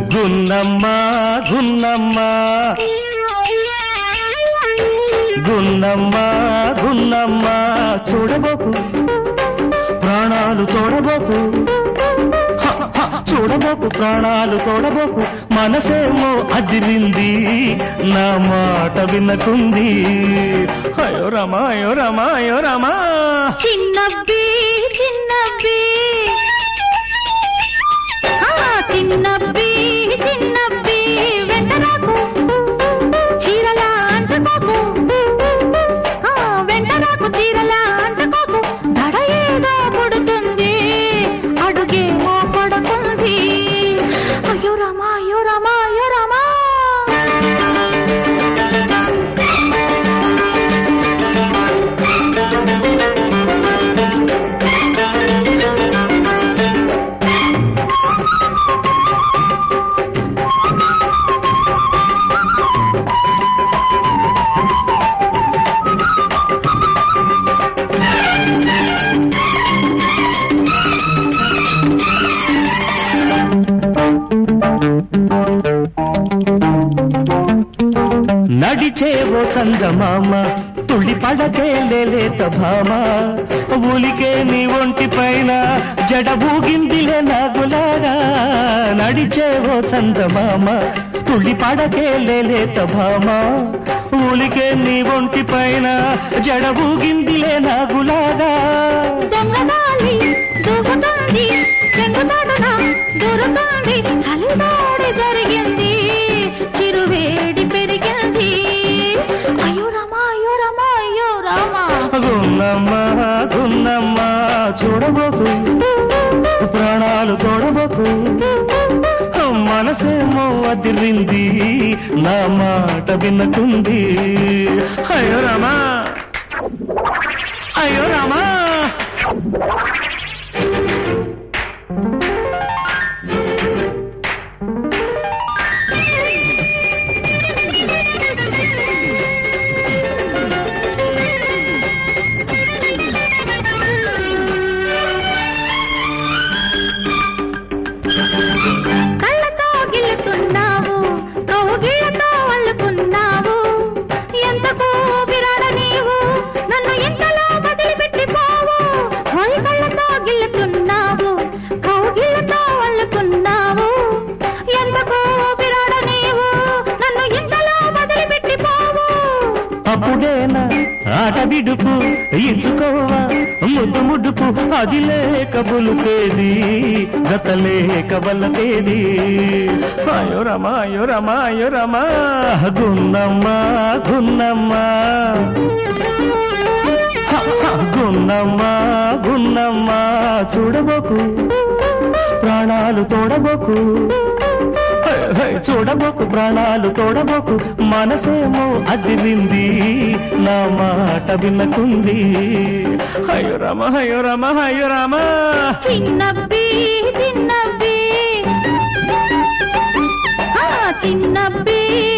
గున్నమ్మ గున్నమ్మ గున్నమ్మ గున్నమ్మ చూడబోకు ప్రాణాలు తోడబోకు హ, హ, చూడబోకు ప్రాణాలు తోడబోకు మనసేమో అదిరింది నా మాట వినకుంది అయ్యో రమా అయ్యో రమా అయ్యో రమా చిన్నబ్బి చిన్నబ్బి ఆ, చిన్నబ్బి చిన్నబ్బి వెంటరాకు చీరలా అంటుకోకు ఆ, వెంటరాకు చీరలా అంటుకోకు దడ ఏదో పుడుతుంది అడుగేమో పడుతుంది అయ్యో రామా అయ్యో రామా అయ్యో రామా నడిచేవో చందమామ తుళ్ళి పడకే లేత భామ ఊలికే నీ ఒంటి పైన జడ ఊగిందిలే నాగులాగా నడిచేవో చందమామ తుళ్ళి పడకే లేత భామ ఊలికే నీ ఒంటి పైన జడ ఊగిందిలే నాగులాగా దొంగదాలి దూకుతోంది చెంగుతాడున దూరుతోంది చలిదాడి జరిగింది చిరువేడి పెరిగింది అయ్యో రామా అయ్యో రామా అయ్యో రామా గున్నమ్మ గున్నమ్మ చూడబోకు ప్రాణాలు తోడబోకు మనసేమో అదిరింది నా మాట వినకుంది అయ్యో రామా అయ్యో రామా కళ్ళతో గిల్లుతున్నావు కౌగిళ్ళతో అల్లుకున్నావు ఎంతకు విరాడ నీవు నన్ను ఇంతలో వదిలిపెట్టిపోవు హోయ్ కళ్ళతో గిల్లుతున్నావు కౌగిళ్ళతో అల్లుకున్నావు ఎంతకు విరాడ నీవు నన్ను ఇంతలో వదిలిపెట్టిపోవు అప్పుడేనా ఆట విడుపు ఇచ్చుకోవా ముద్దు ముడుపు అది లేక బులుపేది జత లేక బల్లతేది అయ్యో రమా అయ్యో రమా అయ్యో రమా గున్నమ్మ గున్నమ్మ హ, హ, గున్నమ్మ గున్నమ్మ చూడబోకు ప్రాణాలు తోడబోకు హై, హై, చూడబోకు ప్రాణాలు తోడబోకు మనసేమో అదిరింది నా మాట వినకుంది అయ్యో రమ అయ్యో రమ అయ్యో రమ చిన్నబ్బి చిన్నబ్బి ఆ చిన్నబ్బి